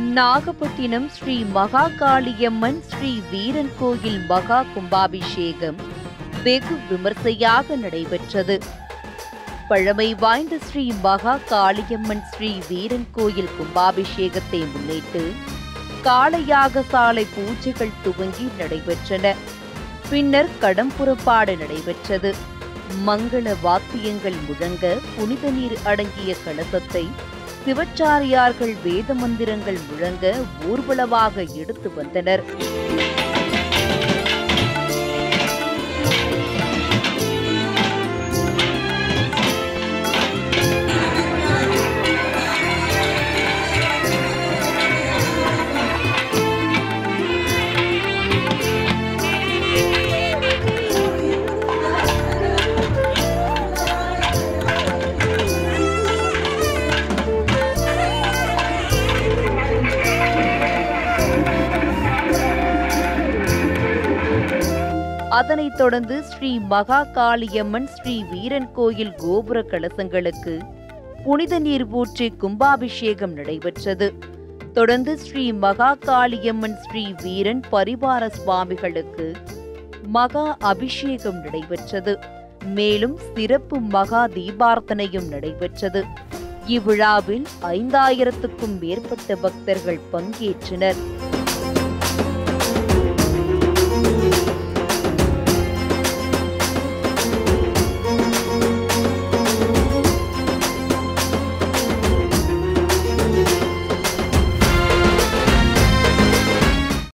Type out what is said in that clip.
நாகப்பட்டினம் ஸ்ரீ மகா காளியம்மன் ஸ்ரீ வீரன் கோயில் மகா கும்பாபிஷேகம் வெகு விமர்சையாக நடைபெற்றது பழமை வாய்ந்த ஸ்ரீ மகா காளியம்மன் ஸ்ரீ வீரன் கோயில் கும்பாபிஷேகத்தை முன்னிட்டு காளையாக சாலை பூஜைகள் துவங்கி நடைபெற்றன பின்னர் கடம் புறப்பாடு நடைபெற்றது மங்கள வாத்தியங்கள் முழங்க புனித நீர் அடங்கிய கலசத்தை சிவச்சாரியார்கள் வேத மந்திரங்கள் முழங்க ஊர்வலமாக எடுத்து வந்தனர் அதனைத் தொடர்ந்து ஸ்ரீ மகா காளியம்மன் ஸ்ரீ வீரன் கோயில் கோபுர கலசங்களுக்கு புனித நீர் ஊற்றி கும்பாபிஷேகம் நடைபெற்றது தொடர்ந்து ஸ்ரீ மகா காளியம்மன் ஸ்ரீ வீரன் பரிவார சுவாமிகளுக்கு மகா அபிஷேகம் நடைபெற்றது மேலும் சிறப்பு மகா தீபார்த்தனையும் நடைபெற்றது இவ்விழாவில் ஐந்தாயிரத்துக்கும் மேற்பட்ட பக்தர்கள் பங்கேற்றனர்